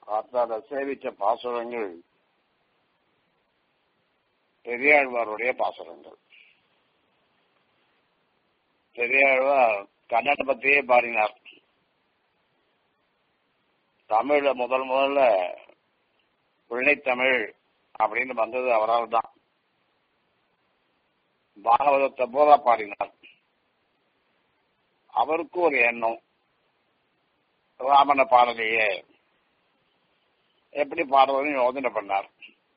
காத்தால சேவிச்ச பாசுரங்கள் பெரியாழ்வாருடைய பாசுரங்கள் பெரியாழ்வார் கன்னட பத்தியே பாடினார் தமிழ்ல முதல் முதல்ல பிள்ளைத்தமிழ் அப்படின்னு வந்தது அவரால் தான் பாகவதத்தை போதா பாடினார் அவருக்கு ஒரு எண்ணம் ராமனை பாடலையே எப்படி பாடுறதுன்னு யோசனை பண்ணார்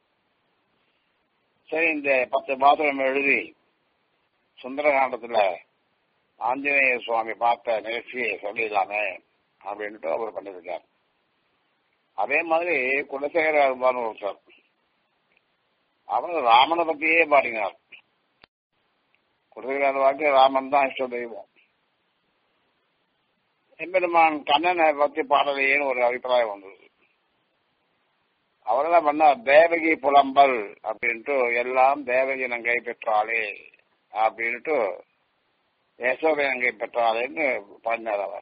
சரி இந்த பத்து பாத்திரம் எழுதி சுந்தரகாண்டத்துல ஆஞ்சநேய சுவாமி பார்த்த நிகழ்ச்சியை சொல்லிடலாமே அப்படின்ட்டு அவர் பண்ணியிருக்கார் அதே மாதிரி குலசேகர அரும்பான்னு ஒருத்தர் அவர் ராமனை பத்தியே பாடினார் குலசேகர வாக்கு ராமன் தான் இஷ்ட தெய்வம் எம்பெருமான் கண்ணனை பத்தி பாடலையேன்னு ஒரு அபிப்பிராயம் வந்தது அவரெல்லாம் பண்ணார் தேவகி புலம்பல் அப்படின்ட்டு எல்லாம் தேவகி நங்கை பெற்றாளே அப்படின்ட்டு யசோதை நங்கை பெற்றாளேன்னு பாடினார் அவர்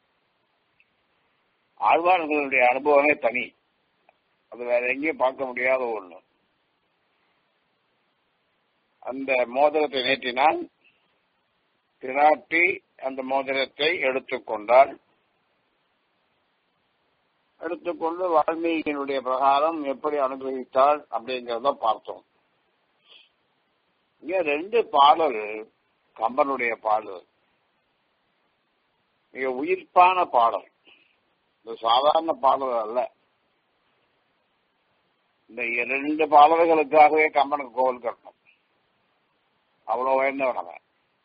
ஆழ்வார்களுடைய அனுபவமே தனி அது வேற எங்கேயும் பார்க்க முடியாத ஒண்ணு அந்த மோதிரத்தை நீட்டினால் பிராட்டி அந்த மோதிரத்தை எடுத்துக்கொண்டால் எடுத்துக்கொண்டு வால்மீகியினுடைய பிரகாரம் எப்படி அனுபவித்தாள் அப்படிங்கிறத பார்த்தோம் இங்க ரெண்டு பாடல் கம்பனுடைய பாடல் மிக உயிர்ப்பான பாடல் இது சாதாரண பாடல் அல்ல இந்த இரண்டு பாடல்களுக்காகவே கம்பனுக்கு கோவில் கட்டணும் அவ்வளவு உயர்ந்தவன் அவன்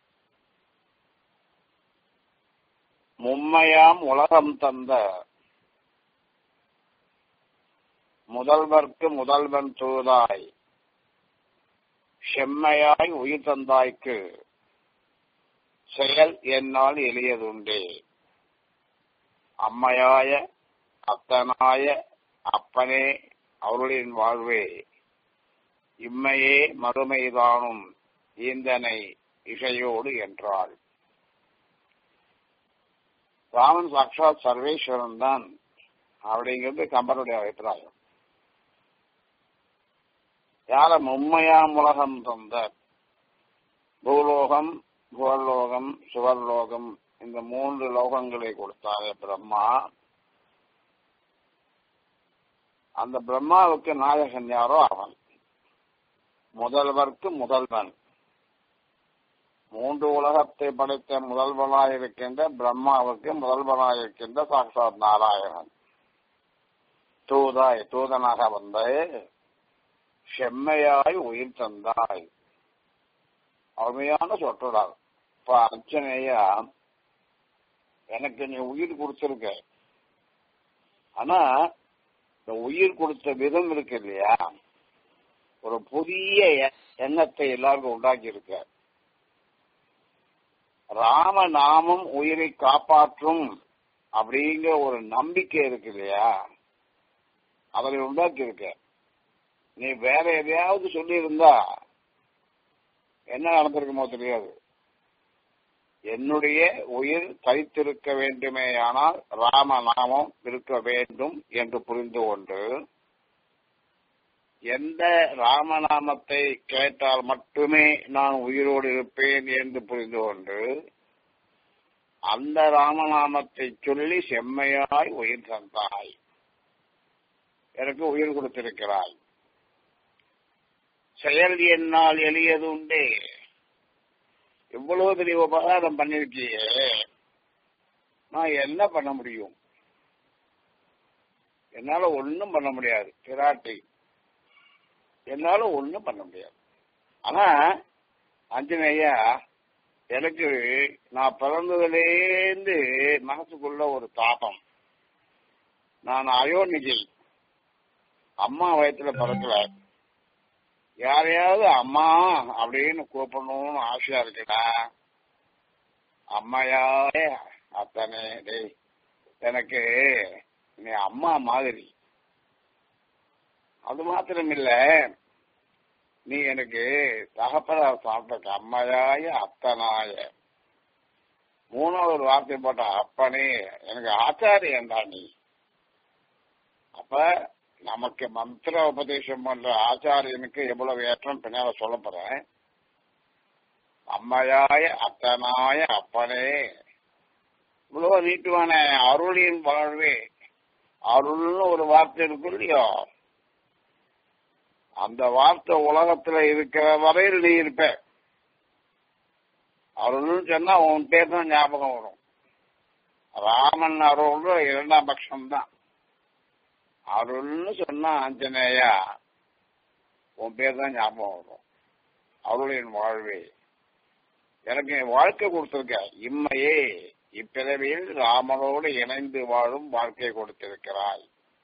மும்மையாம் உலகம் தந்த முதல்வர்க்கு முதல்வன் தூதாய் செம்மையாய் உயிர் தந்தாய்க்கு செயல் என்னால் எளியதுண்டே அம்மையாய அத்தனாய அப்பனே அவர்களின் வாழ்வே இம்மையே மறுமைதானும் ஈந்தனை இசையோடு என்றாள் ராமன் சாட்சாத் சர்வேஸ்வரன் தான் அப்படிங்கிறது கம்பனுடைய அபிப்பிராயம் யார மும்மையாம் உலகம் தந்த பூலோகம் புவர்லோகம் சுவர்லோகம் இந்த மூன்று லோகங்களை கொடுத்தாரே பிரம்மா அந்த பிரம்மாவுக்கு நாயகன் யாரோ அவன் முதல்வர்க்கு முதல்வன் மூன்று உலகத்தை படைத்த முதல்வனாயிருக்கின்ற பிரம்மாவுக்கு முதல்வனாயிருக்கின்ற சாட்சாத் நாராயணன் தூதாய் தூதனாக வந்த செம்மையாய் உயிர் தந்தாய் அருமையான சொற்றொடார் இப்ப அர்ச்சனையா எனக்கு நீ உயிர் கொடுத்திருக்க ஆனா இந்த உயிர் கொடுத்த விதம் இருக்கு இல்லையா ஒரு புதிய எண்ணத்தை எல்லாருக்கும் உண்டாக்கி இருக்க ராம நாமம் உயிரை காப்பாற்றும் அப்படிங்கிற ஒரு நம்பிக்கை இருக்கு இல்லையா அதை உண்டாக்கி இருக்க நீ வேற எதையாவது சொல்லி இருந்தா என்ன நடந்திருக்குமோ தெரியாது என்னுடைய உயிர் தரித்திருக்க வேண்டுமேயானால் ராம நாமம் இருக்க வேண்டும் என்று புரிந்து கொண்டு எந்த ராமநாமத்தை கேட்டால் மட்டுமே நான் உயிரோடு இருப்பேன் என்று புரிந்து கொண்டு அந்த ராமநாமத்தை சொல்லி செம்மையாய் உயிர் தந்தாய் எனக்கு உயிர் கொடுத்திருக்கிறாய் செயல் என்னால் எளியது உண்டே இவ்வளவு பெரிய உபகாரம் பண்ணிருக்கியே நான் என்ன பண்ண முடியும் என்னால ஒன்னும் பண்ண முடியாது பிராட்டி என்னால ஒண்ணும் பண்ண முடியாது ஆனா அஞ்சனையா எனக்கு நான் பிறந்ததுலேருந்து மனசுக்குள்ள ஒரு தாபம் நான் அயோனிஜை அம்மா வயத்துல பிறக்கல யாரையாவது அம்மா அப்படின்னு கூப்பிடணும்னு ஆசையா இருக்குடா அம்மையாவே அத்தனை டேய் எனக்கு நீ அம்மா மாதிரி அது மாத்திரம் இல்ல நீ எனக்கு தகப்பன சாப்பிட்ட அம்மையாய அத்தனாய மூணாவது ஒரு வார்த்தை போட்ட அப்பனே எனக்கு ஆச்சாரியன்டா நீ அப்ப நமக்கு மந்திர உபதேசம் பண்ற ஆச்சாரியனுக்கு எவ்வளவு ஏற்றம் பின்னால சொல்ல போறேன் அம்மையாய அத்தனாய அப்பனே இவ்வளவு நீட்டுவான அருளின் வாழ்வே அருள்னு ஒரு வார்த்தை இருக்கு இல்லையோ அந்த வார்த்தை உலகத்துல இருக்கிற வரையில் நீ இருப்ப அருள்னு சொன்னா உன் பேர் தான் ஞாபகம் வரும் ராமன் அருள் இரண்டாம் பட்சம் தான் அருள்னு சொன்னா ஆஞ்சநேயா உன் பேர் தான் ஞாபகம் வரும் அருளின் வாழ்வே எனக்கு என் வாழ்க்கை கொடுத்திருக்க இம்மையே இப்பிறவியில் ராமனோடு இணைந்து வாழும் வாழ்க்கை கொடுத்திருக்கிறாய்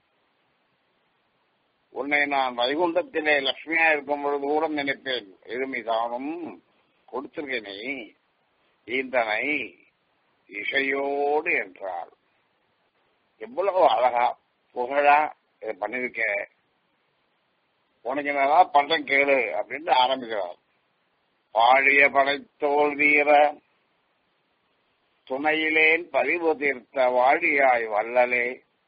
உன்னை நான் வைகுண்டத்திலே லட்சுமியா இருக்கும் பொழுது கூட நினைப்பேன் எருமைதானும் கொடுத்திருக்கேனே ஈந்தனை இசையோடு என்றார் எவ்வளவு அழகா புகழா இதை பண்ணிருக்க உனக்கு என்னதான் பண்றேன் கேளு அப்படின்னு ஆரம்பிக்கிறார் பாழிய படைத்தோல் வீர துணையிலேன் பரிவு தீர்த்த வாழியாய் வல்லலே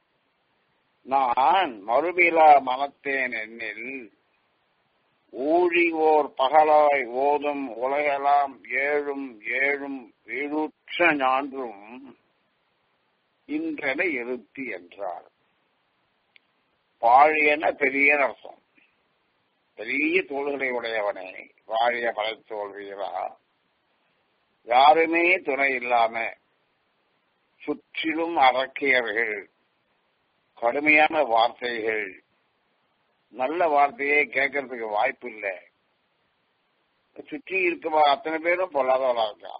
நான் மறுபிலா மனத்தேன் என்னில் ஊழி ஓர் பகலாய் ஓதும் உலகெல்லாம் ஏழும் ஏழும் வீழுற்ற ஞான்றும் இன்றென இருத்தி என்றார் பாழியன பெரிய அர்த்தம் பெரிய தோள்களை உடையவனே வாழிய படைத்தோல் வீரா யாருமே துணை இல்லாம சுற்றிலும் அரக்கியர்கள் கடுமையான வார்த்தைகள் நல்ல வார்த்தையே கேட்கறதுக்கு வாய்ப்பு இல்லை சுற்றி இருக்க அத்தனை பேரும் பொல்லாதவளா இருக்கா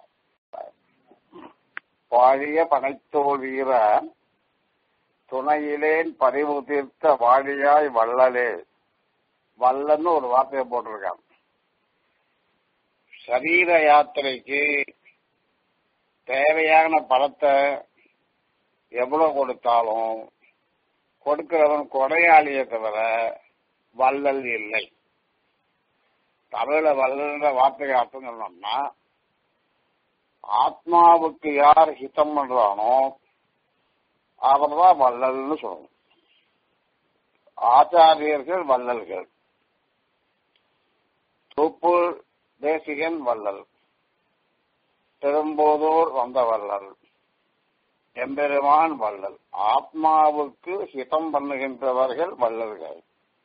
பாழிய பனைத்தோல் வீர துணையிலேன் பறிவு தீர்த்த வாழியாய் வள்ளலே வல்லன்னு ஒரு வார்த்தையை போட்டிருக்கான் சரீர யாத்திரைக்கு தேவையான பணத்தை எவ்வளவு கொடுத்தாலும் கொடுக்கிறவன் கொடையாளியை தவிர வள்ளல் இல்லை தமிழ வள்ளல்ன்ற வார்த்தைக்கு அர்த்தம் சொன்னோம்னா ஆத்மாவுக்கு யார் ஹிதம் பண்றானோ அவர் தான் வள்ளல்னு சொல்லணும் ஆச்சாரியர்கள் வள்ளல்கள் தொப்பு தேசிகன் வள்ளல் பெரும்போதோர் வந்த வள்ளல் எம்பெருமான் வள்ளல் ஆத்மாவுக்கு ஹிதம் பண்ணுகின்றவர்கள் வள்ளல்கள்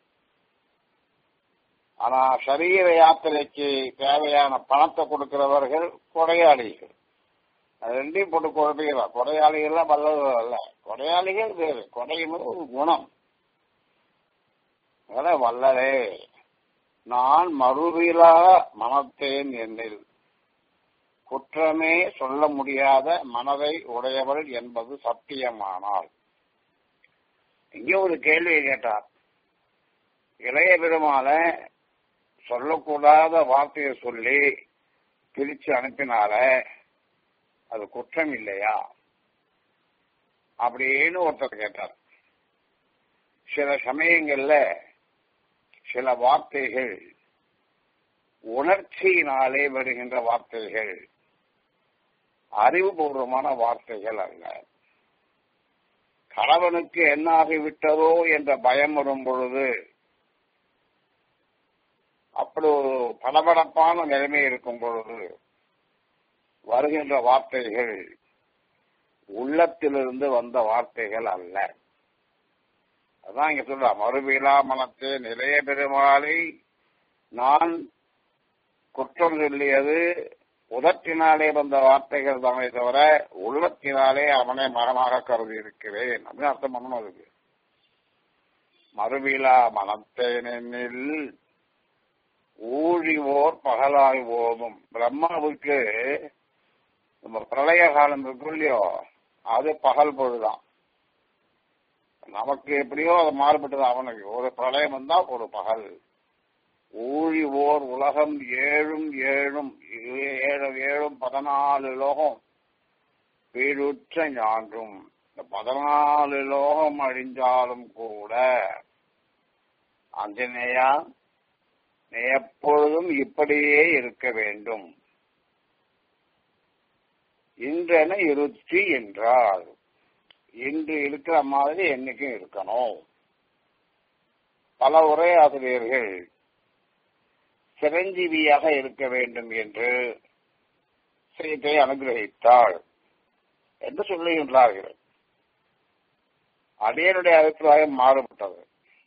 ஆனா சரீர யாத்திரைக்கு தேவையான பணத்தை கொடுக்கிறவர்கள் கொடையாளிகள் அது ரெண்டையும் போட்டு குழப்பிக்கலாம் கொடையாளிகள்லாம் வல்லவர்கள் அல்ல கொடையாளிகள் வேறு கொடையினது ஒரு குணம் அதனால வல்லலே நான் மறுவிலா மனத்தேன் என்னில் குற்றமே சொல்ல முடியாத மனதை உடையவள் என்பது சத்தியமானால் இங்கே ஒரு கேள்வியை கேட்டார் இளைய பெருமாள சொல்லக்கூடாத வார்த்தையை சொல்லி பிரிச்சு அனுப்பினால அது குற்றம் இல்லையா அப்படின்னு ஒருத்தர் கேட்டார் சில சமயங்கள்ல சில வார்த்தைகள் உணர்ச்சியினாலே வருகின்ற வார்த்தைகள் அறிவுபூர்வமான வார்த்தைகள் அல்ல கணவனுக்கு என்ன ஆகிவிட்டதோ என்ற பயம் வரும் பொழுது அப்படி ஒரு படபடப்பான நிலைமை இருக்கும் பொழுது வருகின்ற வார்த்தைகள் உள்ளத்திலிருந்து வந்த வார்த்தைகள் அல்ல அதான் இங்க சொல்ற மறுபிலா மனத்தே நிலைய பெருமாளை நான் குற்றம் சொல்லியது உதட்டினாலே வந்த வார்த்தைகள் தானே தவிர உள்ளத்தினாலே அவனை மகனாக கருதி இருக்கிறேன் அப்படின்னு அர்த்தம் பண்ணணும் அதுக்கு மறுவிழா மனத்தேனில் ஊழிவோர் பகலாய் ஓதும் பிரம்மாவுக்கு நம்ம பிரளய காலம் இருக்கும் இல்லையோ அது பகல் பொழுதுதான் நமக்கு எப்படியோ அது மாறுபட்டது அவனுக்கு ஒரு பிரளயம் வந்தா ஒரு பகல் ஊழி ஓர் உலகம் ஏழும் ஏழும் ஏழு ஏழும் பதினாலு லோகம் வீடுற்ற ஞான்றும் இந்த பதினாலு லோகம் அழிஞ்சாலும் கூட அஞ்சனேயா நீ எப்பொழுதும் இப்படியே இருக்க வேண்டும் இன்றென இருத்தி என்றால் இன்று இருக்கிற மாதிரி என்னைக்கும் இருக்கணும் பல உரையாசிரியர்கள் சிரஞ்சீவியாக இருக்க வேண்டும் என்று சீத்தை அனுகிரகித்தாள் என்று சொல்லுகின்றார்கள் அடியனுடைய அபிப்பிராயம் மாறுபட்டது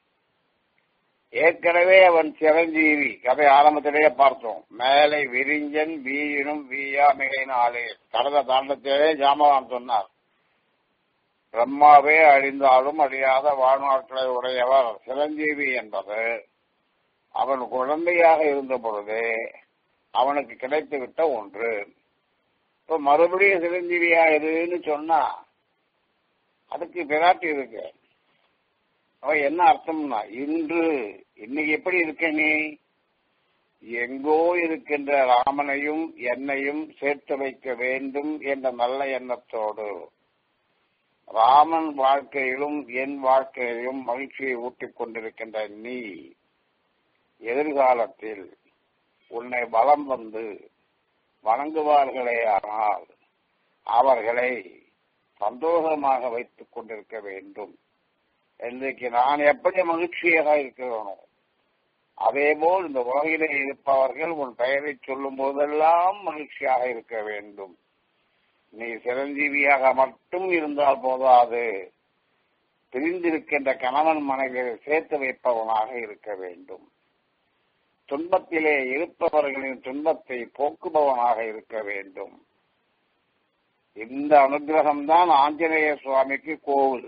ஏற்கனவே அவன் சிரஞ்சீவி கதை ஆரம்பத்திலேயே பார்த்தோம் மேலை விரிஞ்சன் வீயினும் வீயா மிகைனாலே கடந்த தாண்டத்திலே ஜாமவான் சொன்னார் பிரம்மாவே அழிந்தாலும் அழியாத வாழ்நாட்களை உடையவர் சிரஞ்சீவி என்பது அவன் குழந்தையாக இருந்த பொழுதே அவனுக்கு கிடைத்துவிட்ட ஒன்று இப்ப மறுபடியும் சிரஞ்சீவியா இருன்னு சொன்னா அதுக்கு பிராட்டி இருக்கு அவ என்ன அர்த்தம்னா இன்று இன்னைக்கு எப்படி இருக்க நீ எங்கோ இருக்கின்ற ராமனையும் என்னையும் சேர்த்து வைக்க வேண்டும் என்ற நல்ல எண்ணத்தோடு ராமன் வாழ்க்கையிலும் என் வாழ்க்கையிலும் மகிழ்ச்சியை ஊட்டிக் கொண்டிருக்கின்ற நீ எதிர்காலத்தில் உன்னை பலம் வந்து வணங்குவார்களே ஆனால் அவர்களை சந்தோஷமாக வைத்துக் கொண்டிருக்க வேண்டும் இன்றைக்கு நான் எப்படி மகிழ்ச்சியாக இருக்கிறேனோ அதே போல் இந்த உலகிலே இருப்பவர்கள் உன் பெயரை சொல்லும் போதெல்லாம் மகிழ்ச்சியாக இருக்க வேண்டும் நீ சிரஞ்சீவியாக மட்டும் இருந்தால் போதாது பிரிந்திருக்கின்ற கணவன் மனைவியை சேர்த்து வைப்பவனாக இருக்க வேண்டும் துன்பத்திலே இருப்பவர்களின் துன்பத்தை போக்குபவனாக இருக்க வேண்டும் இந்த அனுகிரகம் தான் ஆஞ்சநேய சுவாமிக்கு கோவில்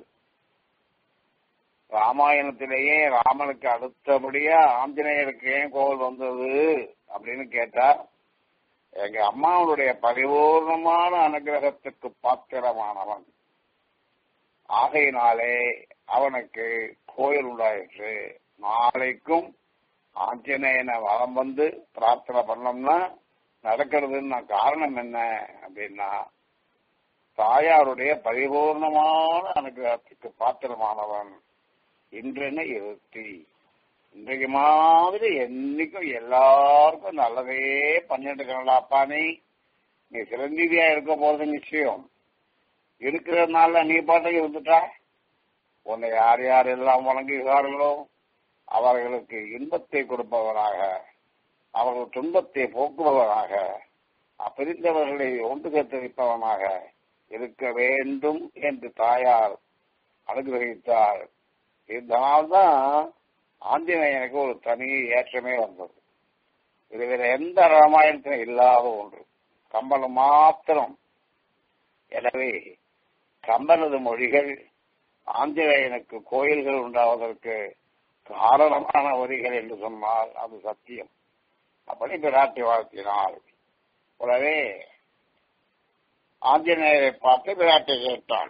ராமாயணத்திலேயே ராமனுக்கு அடுத்தபடியா ஆஞ்சநேயருக்கு ஏன் கோவில் வந்தது அப்படின்னு கேட்டா எங்க அம்மாவுடைய பரிபூர்ணமான அனுகிரகத்துக்கு பாத்திரமானவன் ஆகையினாலே அவனுக்கு கோயில் உண்டாயிற்று நாளைக்கும் ஆஞ்சநேயனை வரம் வந்து பிரார்த்தனை பண்ணோம்னா நடக்கிறதுன்னு காரணம் என்ன அப்படின்னா தாயாருடைய பரிபூர்ணமான அனுகிரகத்துக்கு பாத்திரமானவன் இன்றென்ன இருத்தி இன்றைக்கு மாதிரி என்னைக்கும் எல்லாருக்கும் நல்லதே பண்ணிட்டு இருக்கலாப்பா நீ நீ சிரஞ்சீவியா இருக்க போறது நிச்சயம் இருக்கிறதுனால நீ பாட்டுக்கு இருந்துட்டா உன்னை யார் யார் எல்லாம் வணங்குகிறார்களோ அவர்களுக்கு இன்பத்தை கொடுப்பவராக அவர்கள் துன்பத்தை போக்குபவராக பிரிந்தவர்களை ஒன்று சேர்த்து வைப்பவனாக இருக்க வேண்டும் என்று தாயார் அனுகிரகித்தார் இதனால்தான் ஆஞ்சநேயனுக்கு ஒரு தனி ஏற்றமே வந்தது இது வேற எந்த ராமாயணத்திலும் இல்லாத ஒன்று கம்பளம் மாத்திரம் எனவே கம்பனது மொழிகள் ஆஞ்சநேயனுக்கு கோயில்கள் உண்டாவதற்கு காரணமான வரிகள் என்று சொன்னால் அது சத்தியம் அப்படி பிராட்டி வாழ்த்தினாள் உடனே ஆஞ்சநேயரை பார்த்து பிராட்டி கேட்டாள்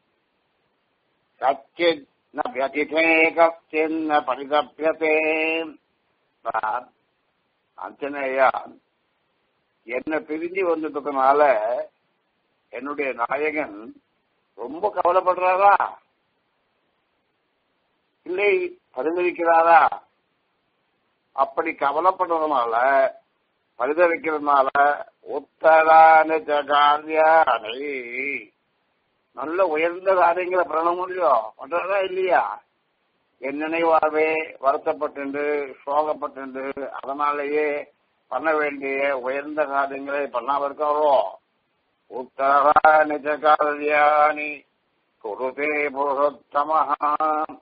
கச்சித் ந வியதிதே கச்சின்ன பரிதப்பியதே ஆஞ்சநேயா என்ன பிரிஞ்சு வந்ததுனால என்னுடைய நாயகன் ரொம்ப கவலைப்படுறாரா இல்லை பரிதவிக்கிறாரா அப்படி கவலைப்படுறதுனால பரிதவிக்கிறதுனால உத்தரான காரியானை நல்ல உயர்ந்த காரியங்களை பண்ண முடியும் பண்றதா இல்லையா என் நினைவாவே வருத்தப்பட்டு சோகப்பட்டு அதனாலேயே பண்ண வேண்டிய உயர்ந்த காரியங்களை பண்ணாம இருக்காரோ உத்தரா நிஜ காரியானி குருதே புருஷோத்தமஹா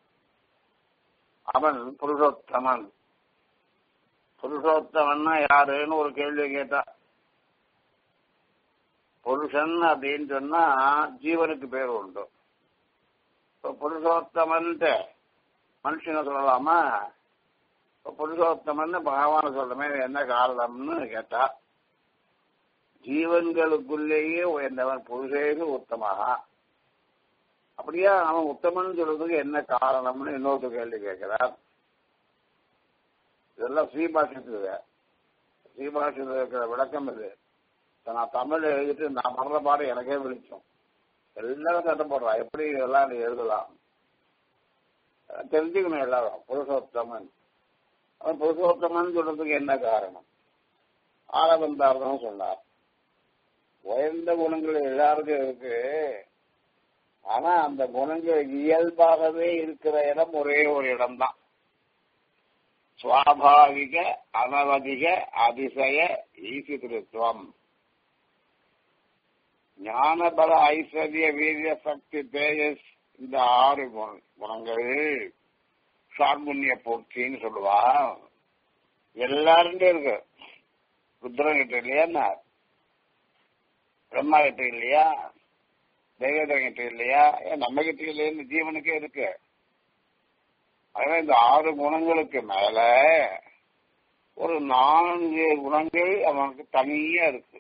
அவன் புருஷோத்தமன் புருஷோத்தமன்னா யாருன்னு ஒரு கேள்வி கேட்டா புருஷன் அப்படின்னு சொன்னா ஜீவனுக்கு பேர் உண்டு இப்ப புருஷோத்தமன்ட்டு மனுஷனை சொல்லலாமா இப்ப புருஷோத்தமன் பகவான சொல்றமே என்ன காரணம்னு கேட்டா ஜீவன்களுக்குள்ளேயே உயர்ந்தவன் புருஷேகு உத்தமாக அப்படியா அவன் உத்தமன் சொல்றதுக்கு என்ன காரணம்னு இன்னொரு கேள்வி கேட்கிறார் இதெல்லாம் ஸ்ரீபாஷத்துல ஸ்ரீபாஷத்துல இருக்கிற விளக்கம் இது நான் தமிழ் எழுதிட்டு நான் படுற பாடு எனக்கே விழிச்சோம் எல்லாரும் சட்டம் போடுறான் எப்படி இதெல்லாம் நீ எழுதலாம் தெரிஞ்சுக்கணும் எல்லாரும் புருஷோத்தமன் அவன் புருஷோத்தமன் சொல்றதுக்கு என்ன காரணம் ஆரவந்தார்தான் சொன்னார் உயர்ந்த குணங்கள் எல்லாருக்கும் இருக்கு ஆனா அந்த குணங்கள் இயல்பாகவே இருக்கிற இடம் ஒரே ஒரு இடம் தான் சுவாபாவிக அனவதிக அதிசய ஈசிதிருத்துவம் ஞானபல ஐஸ்வர்ய வீரிய சக்தி தேஜஸ் இந்த ஆறு குண- குணங்கள் சார்புண்ணிய பூர்த்தின்னு சொல்லுவா எல்லாருமே இருக்கு ருத்ரன் கிட்ட இல்லையா பிரம்மா கிட்ட இல்லையா தெய்வதன் கிட்ட இல்லையா ஏன் நம்ம கிட்ட இல்லைன்னு ஜீவனுக்கே இருக்கு அதனால இந்த ஆறு குணங்களுக்கு மேல ஒரு நான்கு குணங்கள் அவனுக்கு தனியா இருக்கு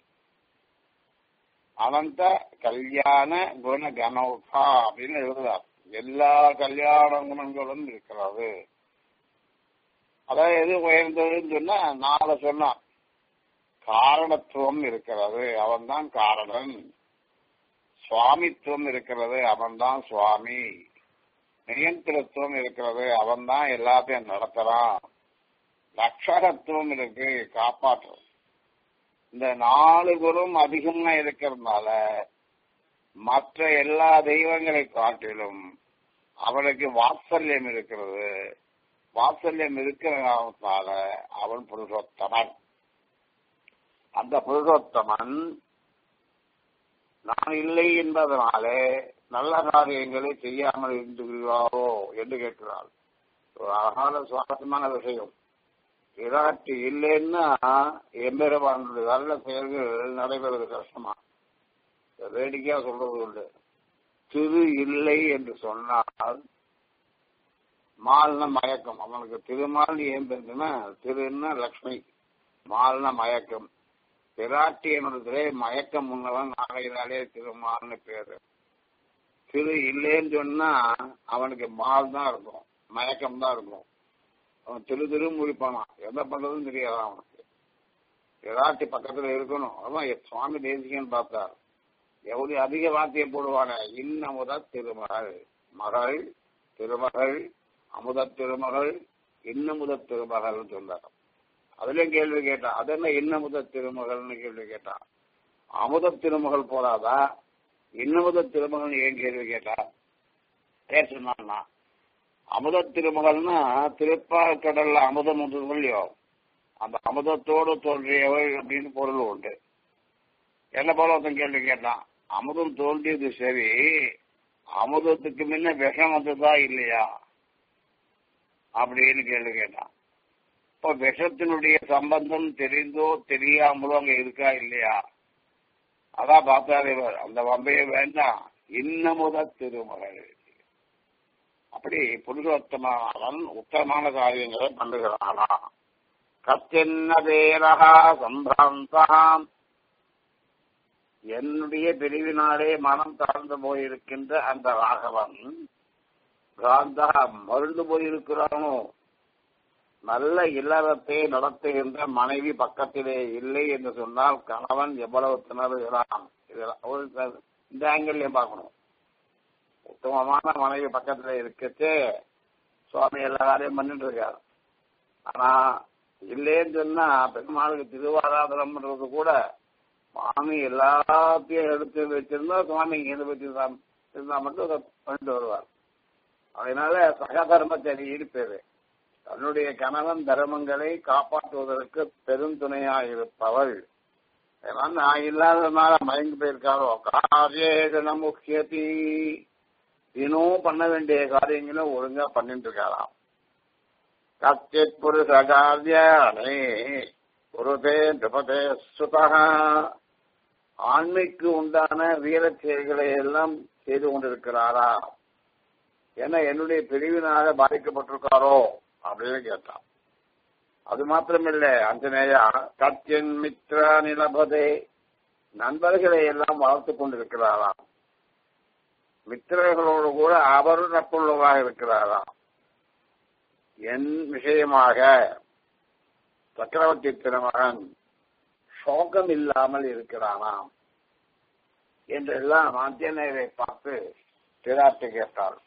அனந்த கல்யாண குண கனோகா அப்படின்னு எழுதுறார் எல்லா கல்யாண குணங்களும் இருக்கிறது அதாவது எது உயர்ந்ததுன்னு சொன்னா நாளை சொன்னான் காரணத்துவம் இருக்கிறது அவன்தான் காரணன் சுவாமித்துவம் இருக்கிறது அவன்தான் சுவாமி நியந்திரத்துவம் இருக்கிறது அவன்தான் எல்லாத்தையும் நடத்துறான் ரட்சகத்துவம் இருக்கு காப்பாற்றும் இந்த நாலு குணம் அதிகமா இருக்கிறதுனால மற்ற எல்லா தெய்வங்களை காட்டிலும் அவனுக்கு வாத்சல்யம் இருக்கிறது வாத்சல்யம் இருக்கிற காரணத்தால அவன் புருஷோத்தமன் அந்த புருஷோத்தமன் நான் இல்லை என்பதனாலே நல்ல காரியங்களை செய்யாமல் இருந்து விடுவாரோ என்று கேட்கிறாள் ஒரு அழகான சுவாரஸ்யமான விஷயம் விராட்டு இல்லைன்னா எம்பெருமானுடைய நல்ல செயல்கள் நடைபெறுவது கஷ்டமா வேடிக்கையா சொல்றது உண்டு திரு இல்லை என்று சொன்னால் மால்னா மயக்கம் அவனுக்கு திருமால் ஏன் தெரிஞ்சுன்னா திருன்னா லக்ஷ்மி மால்னா மயக்கம் பிராட்டியனுடைய மயக்கம் முன்னவன் ஆகையினாலே திருமால்னு பேரு திரு இல்லைன்னு சொன்னா அவனுக்கு மால் தான் இருக்கும் மயக்கம் தான் இருக்கும் அவன் திரு திரு முடிப்பானான் என்ன பண்றதுன்னு தெரியாது அவனுக்கு பிராட்டி பக்கத்துல இருக்கணும் அதான் சுவாமி தேசிகன்னு பார்த்தார் எவ்வளவு அதிக வார்த்தையை போடுவான இன்னமுத திருமகள் மகள் திருமகள் அமுத திருமகள் இன்னமுத திருமகள் சொன்னார் அதுலயும் கேள்வி கேட்டான் அது என்ன இன்னமுத திருமகள்னு கேள்வி கேட்டான் அமுத திருமகள் போதாதா இன்னமுத திருமகள் ஏன் கேள்வி கேட்டா ஏன் சொன்னான்னா அமுத திருமகள்னா திருப்பால் கடல்ல அமுதம் ஒன்று இல்லையோ அந்த அமுதத்தோடு தோன்றியவள் அப்படின்னு பொருள் உண்டு என்ன போல ஒருத்தன் கேள்வி கேட்டான் அமுதம் தோன்றியது சரி அமுதத்துக்கு முன்ன விஷம் வந்ததா இல்லையா அப்படின்னு கேள்வி கேட்டான் இப்போ விஷத்தினுடைய சம்பந்தம் தெரிந்தோ தெரியாமலோ அங்க இருக்கா இல்லையா அதான் பார்த்தாரு இவர் அந்த வம்பையே வேண்டாம் இன்னமுத திருமகள் அப்படி புருஷோத்தமன் உத்தமமான காரியங்களை பண்ணுகிறானா கத்தென்ன பேரகா சம்பிராந்தாம் என்னுடைய பிரிவினாலே மனம் தாழ்ந்து போயிருக்கின்ற அந்த ராகவன் பிராந்தா மருந்து போயிருக்கிறானோ நல்ல இல்லறத்தை நடத்துகின்ற மனைவி பக்கத்திலே இல்லை என்று சொன்னால் கணவன் எவ்வளவு திணறுகிறான் இதெல்லாம் ஒரு இந்த ஆங்கிள்லயும் பார்க்கணும் உத்தமமான மனைவி பக்கத்துல இருக்கச்சே சுவாமி எல்லா காரியம் பண்ணிட்டு இருக்காரு ஆனா இல்லேன்னு சொன்னா பெருமாளுக்கு திருவாராதனம் பண்றது கூட சுவாமி எல்லாத்தையும் எடுத்து வச்சிருந்தா சுவாமி இங்க வச்சு இருந்தா மட்டும் அதை பண்ணிட்டு வருவார் அதனால சகதர்மச்சரின்னு பேரு தன்னுடைய கணவன் தர்மங்களை காப்பாற்றுவதற்கு பெருந்துணையா இருப்பவள் அதனால நான் இல்லாததுனால மயங்கி போயிருக்காரோ காரியேகன முக்கியத்தி தினம் பண்ண வேண்டிய காரியங்களை ஒழுங்கா பண்ணிட்டு இருக்காராம் கச்சித் புருஷ காரியானே குருதே நிபதே சுதா ஆண்மைக்கு உண்டான வீர செயல்களை எல்லாம் செய்து கொண்டிருக்கிறாரா ஏன்னா என்னுடைய பிரிவினால பாதிக்கப்பட்டிருக்காரோ அப்படின்னு கேட்டான் அது மாத்திரமில்ல அஞ்சனேயா கத்தியன் மித்ரா நிலபதே நண்பர்களை எல்லாம் வளர்த்து கொண்டிருக்கிறாராம் மித்திரர்களோடு கூட அவர் நட்புள்ளவராக இருக்கிறாராம் என் விஷயமாக சக்கரவர்த்தி திருமகன் சோகம் இல்லாமல் இருக்கிறானாம் என்றெல்லாம் அஞ்சனேயரை பார்த்து திராட்டு கேட்டார்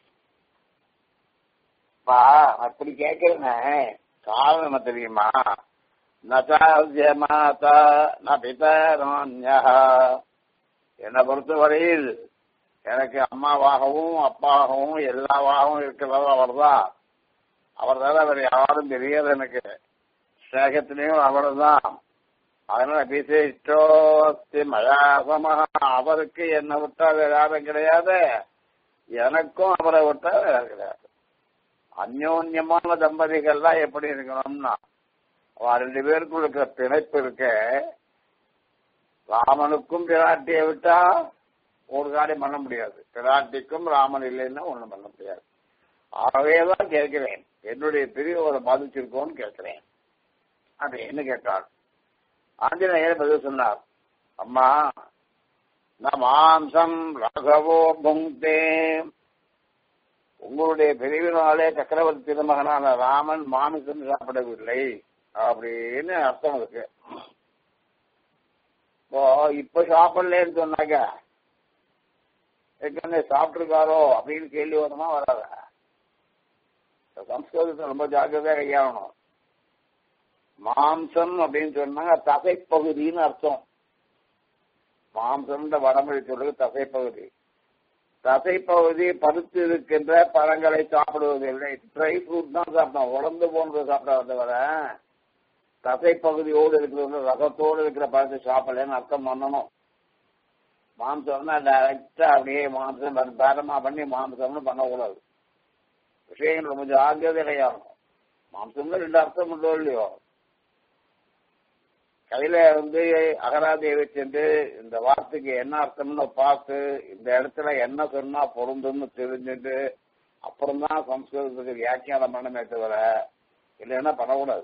பா அப்படி கேட்கிறேன் காரணம் என்ன தெரியுமா நச்சாசிய மாதா ந பிதரோன்யா என்னை பொறுத்தவரையில் எனக்கு அம்மாவாகவும் அப்பாவாகவும் எல்லாவாகவும் இருக்கிறவர் அவர்தான் அவர் தான் அவர் யாரும் தெரியாது எனக்கு ஸ்நேகத்திலையும் அவர் தான் அதனால விசிஷ்டோஸ்தி மயாசமஹா அவருக்கு என்னை விட்டா வேற யாரும் கிடையாது எனக்கும் அவரை விட்டா வேற யாரும் கிடையாது அந்யோன்யமான தம்பதிகள்லாம் எப்படி இருக்கணும்னா அவ ரெண்டு பேருக்கும் இருக்கிற பிணைப்பு இருக்க ராமனுக்கும் பிராட்டியை விட்டா ஒரு காரியம் பண்ண முடியாது பிராட்டிக்கும் ராமன் இல்லைன்னா ஒண்ணும் பண்ண முடியாது ஆகவேதான் கேட்கிறேன் என்னுடைய பிரிவை பாதிச்சிருக்கோன்னு கேட்கிறேன் அப்படின்னு கேட்டாள் ஆஞ்சநேயர் பதில் சொன்னார் அம்மா ந மாம்சம் ராகவோ புங்கே உங்களுடைய பிரிவினாலே சக்கரவர்த்தி திருமகனான ராமன் மாமிசம் சாப்பிடவில்லை அப்படின்னு அர்த்தம் இருக்கு இப்போ இப்ப சாப்பிடலன்னு சொன்னாக்க ஏற்கனவே சாப்பிட்டுருக்காரோ அப்படின்னு கேள்வி வருமா வராத சம்ஸ்கிருதத்தை ரொம்ப ஜாக்கிரதையா கையாளணும் மாம்சம் அப்படின்னு சொன்னாங்க தசைப்பகுதின்னு அர்த்தம் மாம்சம்ன்ற வடமொழி சொல்றது தசைப்பகுதி தசைப்பகுதி பருத்து இருக்கின்ற பழங்களை சாப்பிடுவதில்லை ட்ரை ஃப்ரூட் தான் சாப்பிட்டோம் உடம்பு போனது சாப்பிட வர தசைப்பகுதியோடு இருக்கிறது ரசத்தோடு இருக்கிற பழத்தை சாப்பிடலன்னு அர்த்தம் பண்ணணும் மாம்சம்னா டைரக்டா அப்படியே மாம்சம் பேரமா பண்ணி மாம்சம்னு பண்ணக்கூடாது விஷயங்கள் ரொம்ப ஜாகிரதை கையாளணும் மாம்சம்னு ரெண்டு அர்த்தம் உண்டோ இல்லையோ கையில வந்து அகராதியை சென்று இந்த வார்த்தைக்கு என்ன அர்த்தம்னு பார்த்து இந்த இடத்துல என்ன சொன்னா பொருந்தும்னு தெரிஞ்சுட்டு அப்புறம்தான் சம்ஸ்கிருதத்துக்கு வியாக்கியானம் பண்ணமே தவிர இல்லைன்னா பண்ணக்கூடாது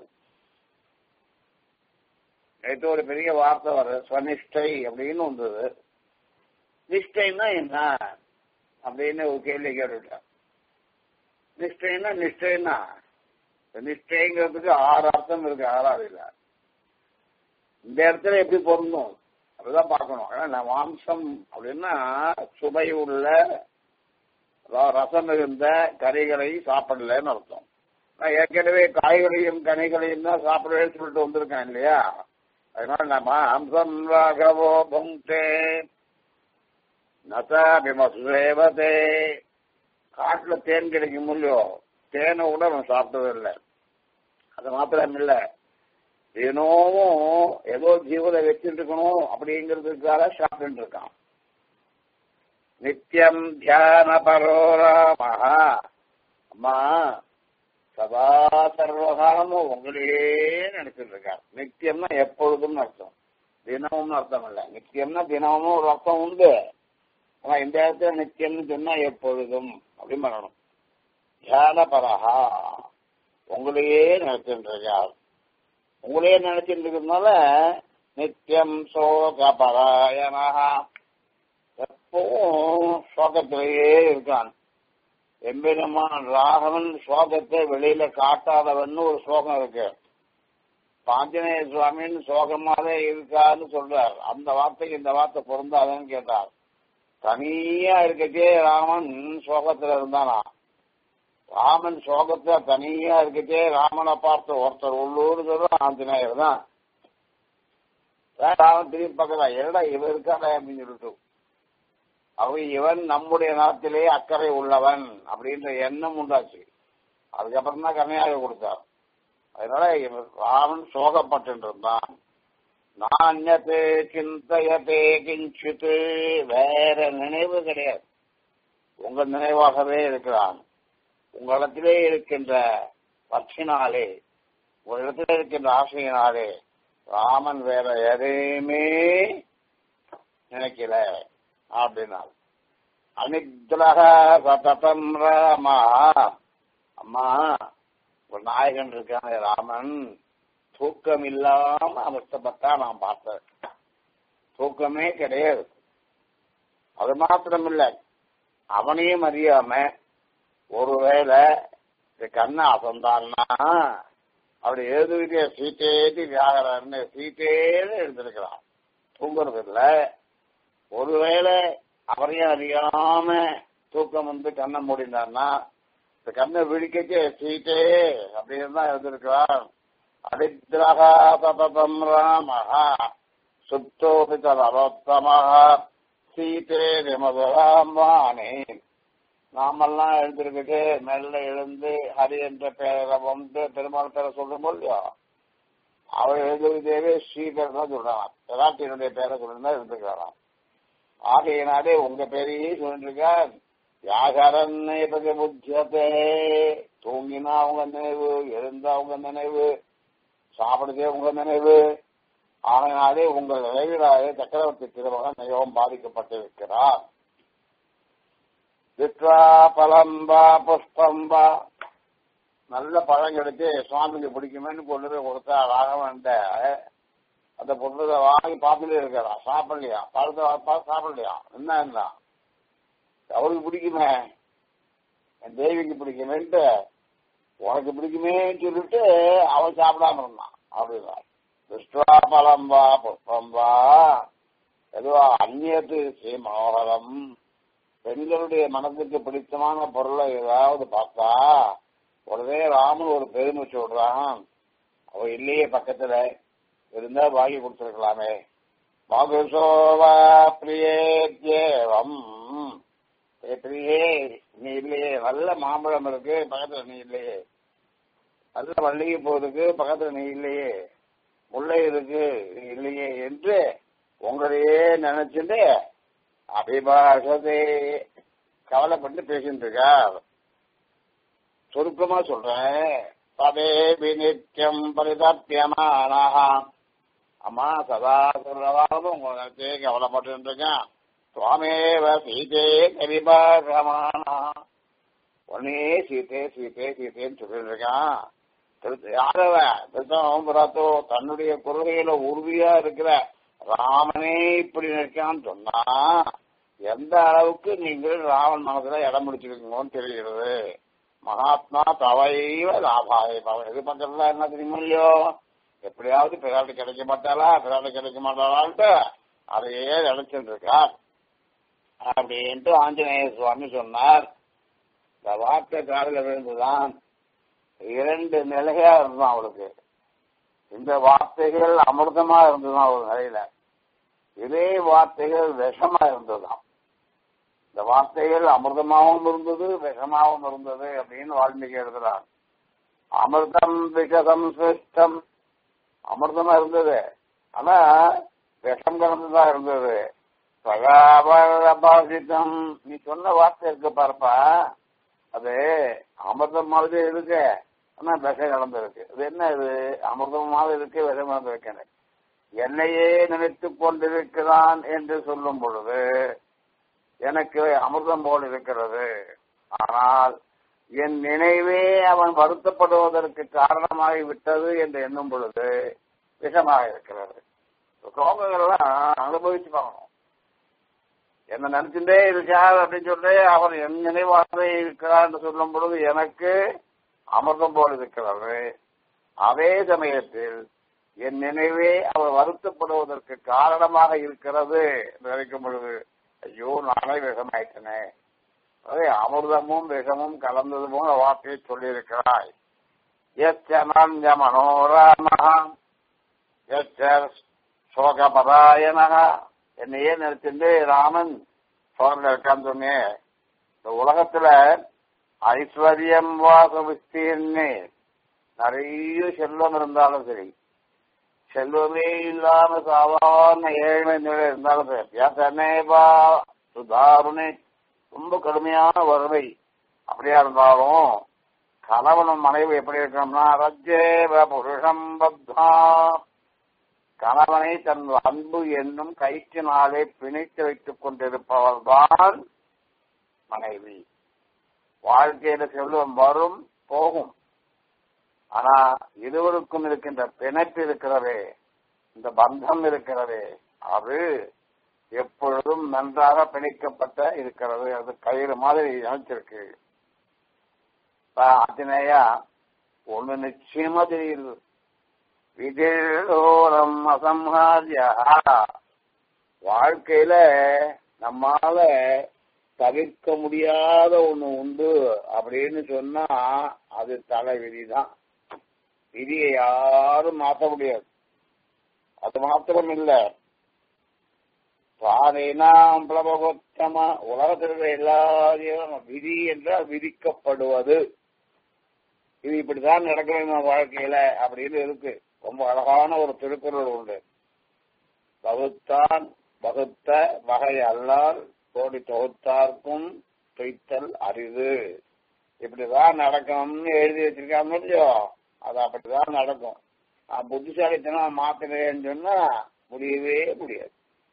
நேற்று ஒரு பெரிய வார்த்தை வருது ஸ்வனிஷ்டை அப்படின்னு வந்தது நிஷ்டைன்னா என்ன அப்படின்னு ஒரு கேள்வி கேட்டுட்டேன் நிஷ்டைன்னா நிஷ்டைன்னா நிஷ்டைங்கிறதுக்கு ஆறு அர்த்தம் இருக்கு ஆறாவதுல இந்த இடத்துல எப்படி பொருந்தும் அதுதான் பார்க்கணும் ஏன்னா மாம்சம் அப்படின்னா சுவை உள்ள ரசம் இருந்த கறிகளை சாப்பிடலன்னு அர்த்தம் நான் ஏற்கனவே காய்களையும் கனிகளையும் தான் சாப்பிடவே சொல்லிட்டு வந்திருக்கேன் இல்லையா அதனால நான் மாம்சம் ராகவோ புங்கே நசாபிமசுதேவதே காட்டுல தேன் கிடைக்கும் இல்லையோ தேனை கூட அவன் சாப்பிட்டதில்லை அது மாத்திரம் இல்லை தினமும் ஏதோ ஜீவனை வச்சுட்டு இருக்கணும் அப்படிங்கிறதுக்காக சாப்பிட்டு இருக்கான் நித்தியம் தியான பரோராமஹா அம்மா சதா சர்வகாலமும் உங்களையே நினைச்சிட்டு இருக்கார் நித்தியம்னா எப்பொழுதும் அர்த்தம் தினமும்னு அர்த்தம் இல்லை நித்தியம்னா தினமும் ஒரு அர்த்தம் உண்டு ஆனா இந்த இடத்துல நித்தியம்னு சொன்னா எப்பொழுதும் அப்படின்னு பண்ணணும் தியான பரஹா உங்களையே நினைச்சிட்டு இருக்கார் உங்களையே நினைச்சிட்டு இருக்கிறதுனால நித்தியம் சோக பராயணா எப்பவும் சோகத்திலேயே இருக்கான் எம்பெருமான் ராகவன் சோகத்தை வெளியில காட்டாதவன் ஒரு சோகம் இருக்கு பாஞ்சநேய சுவாமின்னு சோகமாவே இருக்கான்னு சொல்றார் அந்த வார்த்தைக்கு இந்த வார்த்தை பொருந்தாதுன்னு கேட்டார் தனியா இருக்கச்சே ராமன் சோகத்துல இருந்தானா ராமன் சோகத்துல தனியா இருக்கச்சே ராமனை பார்த்து ஒருத்தர் உள்ளூர் சொல்றான் ஆஞ்சநேயர் தான் ராமன் திரும்பி பார்க்கலாம் என்னடா இவன் இருக்காடா அப்படின்னு சொல்லிட்டு அவ இவன் நம்முடைய நாட்டிலே அக்கறை உள்ளவன் அப்படின்ற எண்ணம் உண்டாச்சு அதுக்கப்புறம் தான் கன்னியாக கொடுத்தார் அதனால இவன் ராமன் சோகப்பட்டு இருந்தான் நாண்யத்தே சிந்தையத்தே கிஞ்சித்து வேற நினைவு கிடையாது உங்க நினைவாகவே இருக்கிறான் உங்களிடத்திலே இருக்கின்ற பற்றினாலே உங்களிடத்திலே இருக்கின்ற ஆசையினாலே ராமன் வேற எதையுமே நினைக்கல அப்படின்னாள் அனித்ரக சததம் ராமா அம்மா ஒரு நாயகன் இருக்கான ராமன் தூக்கம் இல்லாம அவஸ்தப்பட்டா நான் பார்த்தேன் தூக்கமே கிடையாது அது மாத்திரம் இல்ல அவனையும் அறியாம ஒருவேளை இந்த கண்ணை அசந்தான்னா அப்படி எழுதுகிட்டே சீட்டேத்தி வியாகரன்னு சீட்டேன்னு எழுந்திருக்கிறான் தூங்குறது இல்ல ஒருவேளை அவரையும் அறியாம தூக்கம் வந்து கண்ணை மூடினார்னா இந்த கண்ணை விழிக்கச்சே சீட்டே அப்படின்னு தான் எழுதிருக்கிறான் அடித்ரகா சததம் ராமஹா சுப்தோபி தரோத்தமஹ சீதே நிமதுராம் வாணி நாமெல்லாம் எழுந்திருக்கிட்டு மெல்ல எழுந்து ஹரி என்ற பெயரை வந்து பெருமாள் பேரை சொல்லும் இல்லையோ அவர் எழுதுவதேவே ஸ்ரீகர் தான் சொல்றான் பிராட்டியினுடைய பேரை சொல்லிருந்தா இருந்துக்கிறாராம் ஆகையினாலே உங்க பேரையே சொல்லிருக்கார் யாகரன்னே பக புத்தியத்தே தூங்கினா உங்க நினைவு எழுந்தா உங்க நினைவு சாப்பிடுதே உங்க நினைவு ஆகையினாலே உங்கள் நினைவிலாலே சக்கரவர்த்தி திருமகன் மிகவும் பாதிக்கப்பட்டிருக்கிறார் வித்வா பழம்பா புஷ்பம்பா நல்ல பழம் கிடைச்சு சுவாமிக்கு பிடிக்குமேன்னு கொண்டு போய் கொடுத்தா ராகவன்ட்ட அந்த பொருளை வாங்கி பார்த்துட்டே இருக்கிறான் சாப்பிடலையா பழத்தை பார்த்து சாப்பிடலையா என்ன என்ன அவருக்கு பிடிக்குமே என் தேவிக்கு பிடிக்குமேன்ட்டு உனக்கு பிடிக்குமேன்னு சொல்லிட்டு அவன் சாப்பிடாம இருந்தான் அப்படின்னா விஷ்வா பழம்பா புஷ்பம்பா எதுவா அந்நியத்து ஸ்ரீ மனோகரம் பெண்களுடைய மனதுக்கு பிடித்தமான பொருளை ஏதாவது பார்த்தா உடனே ராமன் ஒரு பெருமை சொல்றான் அவ இல்லையே பக்கத்துல இருந்தா வாங்கி கொடுத்துருக்கலாமே மகுசோவா பிரியே தேவம் ஏ பிரியே நீ இல்லையே நல்ல மாம்பழம் இருக்கு பக்கத்துல நீ இல்லையே நல்ல மல்லிகை பூ இருக்கு பக்கத்துல நீ இல்லையே முல்லை இருக்கு நீ இல்லையே என்று உங்களையே நினைச்சுட்டு அபிபாஷதே கவலைப்பட்டு பேசிட்டு இருக்கார் சுருக்கமா சொல்றேன் ததே நித்தியம் பரிதப்பியமானா அம்மா சதா சொல்றவாலும் உங்களை கவலைப்பட்டு இருக்கேன் சுவாமேவ சீதே கரிபாகமானா உடனே சீத்தே சீத்தே சீத்தேன்னு சொல்லிட்டு இருக்கான் யாரவ திருத்தோ தன்னுடைய கொள்கையில உறுதியா இருக்கிற ராமனே இப்படி நிற்கான்னு சொன்னா எந்த அளவுக்கு நீங்கள் ராமன் மனசுல இடம் முடிச்சிருக்கீங்கன்னு தெரிகிறது மகாத்மா தவைவ லாபாய பவன் எது பக்கத்துல என்ன தெரியுமா இல்லையோ எப்படியாவது பிறாட்டு கிடைக்க மாட்டாளா பிறாட்டு கிடைக்க மாட்டாளான்ட்டு அதையே நினைச்சிட்டு இருக்கார் அப்படின்ட்டு ஆஞ்சநேய சுவாமி சொன்னார் இந்த வார்த்தை காலில் விழுந்துதான் இரண்டு நிலையா இருந்தான் அவளுக்கு இந்த வார்த்தைகள் அமிர்தமா இருந்ததுதான் ஒரு நிலையில இதே வார்த்தைகள் விஷமா இருந்ததுதான் இந்த வார்த்தைகள் அமிர்தமாகவும் இருந்தது விஷமாகவும் இருந்தது அப்படின்னு வால்மீகி எழுதுறார் அமிர்தம் விஷதம் சிருஷ்டம் அமிர்தமா இருந்தது ஆனா விஷம் கலந்துதான் இருந்தது சகாபாசித்தம் நீ சொன்ன வார்த்தை இருக்கு பாருப்பா அது அமிர்தம் மாதிரி இருக்கு ஆனா விஷம் கலந்துருக்கு இது என்ன இது அமிர்தமாக இருக்கு விஷம் கலந்துருக்கு என்னையே நினைத்துக் கொண்டிருக்கிறான் என்று சொல்லும் பொழுது எனக்கு அமிர்தம் போல் இருக்கிறது ஆனால் என் நினைவே அவன் வருத்தப்படுவதற்கு காரணமாகி விட்டது என்று எண்ணும் பொழுது விஷமாக இருக்கிறது சோகங்கள்லாம் அனுபவிச்சு பார்க்கணும் என்ன நினைச்சுட்டே இருக்கார் அப்படின்னு சொல்லி அவர் என் நினைவாக இருக்கிறார் என்று சொல்லும் பொழுது எனக்கு அமிர்தம் போல் இருக்கிறது அதே சமயத்தில் என் நினைவே அவர் வருத்தப்படுவதற்கு காரணமாக இருக்கிறது என்று நினைக்கும் பொழுது ஐயோ நானே விஷமாயிட்டனே அதே அமிர்தமும் விஷமும் கலந்தது போல வார்த்தையை சொல்லியிருக்கிறாய் எச்சனஞ்ச மனோராமஹா எச்ச சோகபராயணா என்னையே நினைச்சிட்டு ராமன் சோகத்தில் இருக்கான்னு சொன்னேன் இந்த உலகத்துல ஐஸ்வர்யம் வாச விஸ்தீர்னே நிறைய செல்வம் இருந்தாலும் சரி செல்வமே இல்லாம சாதாரண ஏழ்மை நிலை இருந்தாலும் சரி சுதாருணே ரொம்ப கடுமையான வறுமை அப்படியா இருந்தாலும் கணவனும் மனைவி எப்படி இருக்கணும்னா ரஜ்ஜேவ புருஷம் பத்மா கணவனை தன் அன்பு என்னும் கயிற்றினாலே பிணைத்து வைத்துக் கொண்டிருப்பவள் தான் மனைவி வாழ்க்கையில செல்வம் வரும் போகும் ஆனா இருவருக்கும் இருக்கின்ற பிணைப்பு இருக்கிறதே இந்த பந்தம் இருக்கிறதே அது எப்பொழுதும் நன்றாக பிணைக்கப்பட்ட இருக்கிறது அது கயிறு மாதிரி நினைச்சிருக்கு அத்தினையா ஒண்ணு நிச்சயமா தெரியுது விதிரோரம் அசம்ஹாரியா வாழ்க்கையில நம்மால தவிர்க்க முடியாத ஒண்ணு உண்டு அப்படின்னு சொன்னா அது தலை விதிதான் விதியை யாரும் மாற்ற முடியாது அது மாத்திரம் இல்ல பாதைனாம் பிரபகோத்தம உலகத்தில் இருக்கிற எல்லாரையும் விதி என்றால் விதிக்கப்படுவது இது இப்படித்தான் நடக்கணும் நம்ம வாழ்க்கையில அப்படின்னு இருக்கு ரொம்ப அழகான ஒரு திருக்குறள் உண்டு பகுத்தான் பகுத்த வகை அல்லால் கோடி தொகுத்தார்க்கும் பொய்த்தல் அரிது இப்படிதான் நடக்கணும்னு எழுதி வச்சிருக்காங்க இல்லையோ அது அப்படிதான் நடக்கும் நான் புத்திசாலித்தனம் மாத்துறேன்னு சொன்னா முடியவே முடியாது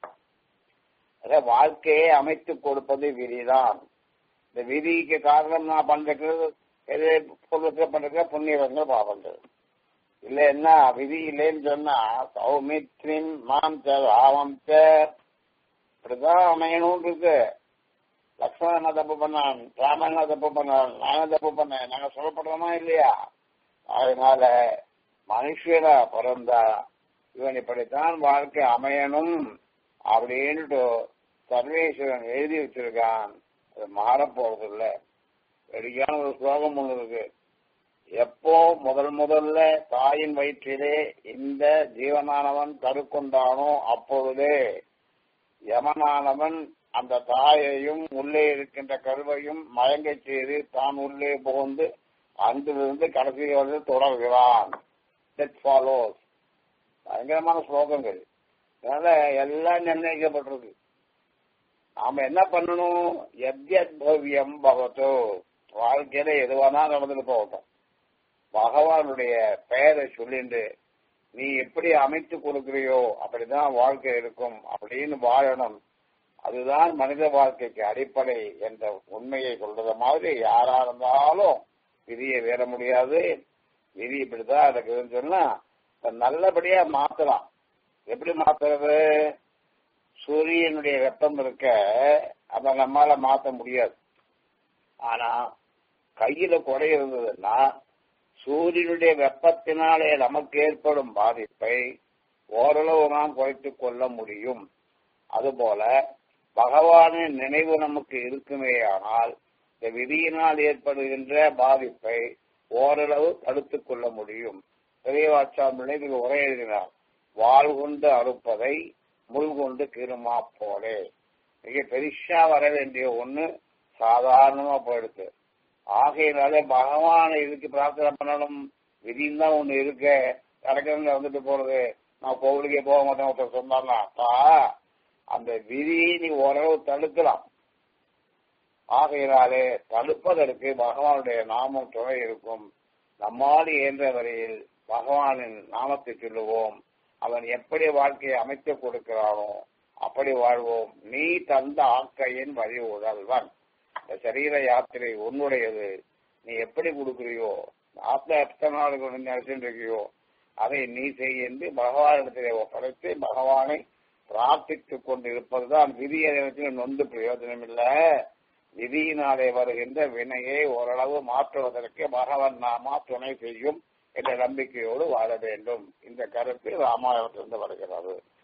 அத வாழ்க்கையை அமைத்து கொடுப்பது விதிதான் இந்த விதிக்கு காரணம் நான் பண்றது எது பொருளுக்கு பண்றது புண்ணியவங்கள் பாவங்கள் இல்ல என்ன விதி இல்லைன்னு சொன்னா சௌமித்ரின் மாம் ஆவம் இப்படிதான் அமையணும் இருக்கு லக்ஷ்மணன் என்ன தப்பு பண்ணான் ராமன் என்ன தப்பு பண்ணான் நான் தப்பு பண்ணேன் நாங்க சொல்லப்படுறோமா இல்லையா அதனால மனுஷனா பிறந்தா இவன் இப்படித்தான் வாழ்க்கை அமையணும் அப்படின்ட்டு சர்வேஸ்வரன் எழுதி வச்சிருக்கான் அது மாறப்போறது இல்ல வெளியான ஒரு ஸ்லோகம் ஒண்ணு இருக்கு எப்போ முதல் முதல்ல தாயின் வயிற்றிலே இந்த ஜீவனானவன் கருக்கொண்டானோ அப்பொழுதே யமனானவன் அந்த தாயையும் உள்ளே இருக்கின்ற கருவையும் மயங்கச் செய்து தான் உள்ளே புகுந்து அங்கிலிருந்து கடைசி வந்து தொடர்கிறான் ஃபாலோஸ் பயங்கரமான ஸ்லோகங்கள் அதனால எல்லாம் நிர்ணயிக்கப்பட்டிருக்கு நாம என்ன பண்ணணும் எத்யத்பவ்யம் பகவத்தோ வாழ்க்கையில எதுவானா நடந்துட்டு போகட்டும் பகவானுடைய பெயரை சொல்லிண்டு நீ எப்படி அமைத்து கொடுக்கிறியோ அப்படிதான் வாழ்க்கை இருக்கும் அப்படின்னு வாழணும் அதுதான் மனித வாழ்க்கைக்கு அடிப்படை என்ற உண்மையை சொல்றது மாதிரி யாரா இருந்தாலும் விதியை வேற முடியாது விதி இப்படிதான் இருக்குதுன்னு சொன்னா நல்லபடியா மாத்தலாம் எப்படி மாத்துறது சூரியனுடைய வெப்பம் இருக்க அதை நம்மால மாத்த முடியாது ஆனா கையில குறை இருந்ததுன்னா சூரியனுடைய வெப்பத்தினாலே நமக்கு ஏற்படும் பாதிப்பை ஓரளவு நாம் குறைத்துக் கொள்ள முடியும் அதுபோல பகவானின் நினைவு நமக்கு இருக்குமேயானால் இந்த விதியினால் ஏற்படுகின்ற பாதிப்பை ஓரளவு தடுத்துக் கொள்ள முடியும் பெரியவாச்சாம்பிள்ளை இதுக்கு உரை எழுதினார் வாழ் கொண்டு அறுப்பதை முள் கொண்டு கீருமா போலே மிக பெருசா வர வேண்டிய ஒண்ணு சாதாரணமா போயிடுது ஆகையினாலே பகவானை இதுக்கு பிரார்த்தனை பண்ணணும் விதின்னு தான் ஒண்ணு இருக்க கிடைக்கிறவங்க வந்துட்டு போறது நான் கோவிலுக்கே போக மாட்டேன் ஒருத்தர் சொன்னார்னா அப்பா அந்த விதியை நீ ஓரளவு தடுக்கலாம் ஆகையினாலே தடுப்பதற்கு பகவானுடைய நாமம் துணை இருக்கும் நம்மால் இயன்ற வரையில் பகவானின் நாமத்தை சொல்லுவோம் அவன் எப்படி வாழ்க்கையை அமைத்து கொடுக்கிறானோ அப்படி வாழ்வோம் நீ தந்த ஆக்கையின் வழி உழல்வன் இந்த சரீர யாத்திரை உன்னுடையது நீ எப்படி கொடுக்குறியோ ஆத்மா எத்தனை நாளுக்கு நினைச்சுட்டு இருக்கியோ அதை நீ செய் என்று பகவானிடத்திலே ஒப்படைத்து பகவானை பிரார்த்தித்துக் கொண்டு இருப்பதுதான் விதியை நினைச்சு நொந்து பிரயோஜனம் இல்ல விதியினாலே வருகின்ற வினையை ஓரளவு மாற்றுவதற்கு பகவன் நாமா துணை செய்யும் என்ற நம்பிக்கையோடு வாழ வேண்டும் இந்த கருத்து ராமாயணத்திலிருந்து வருகிறது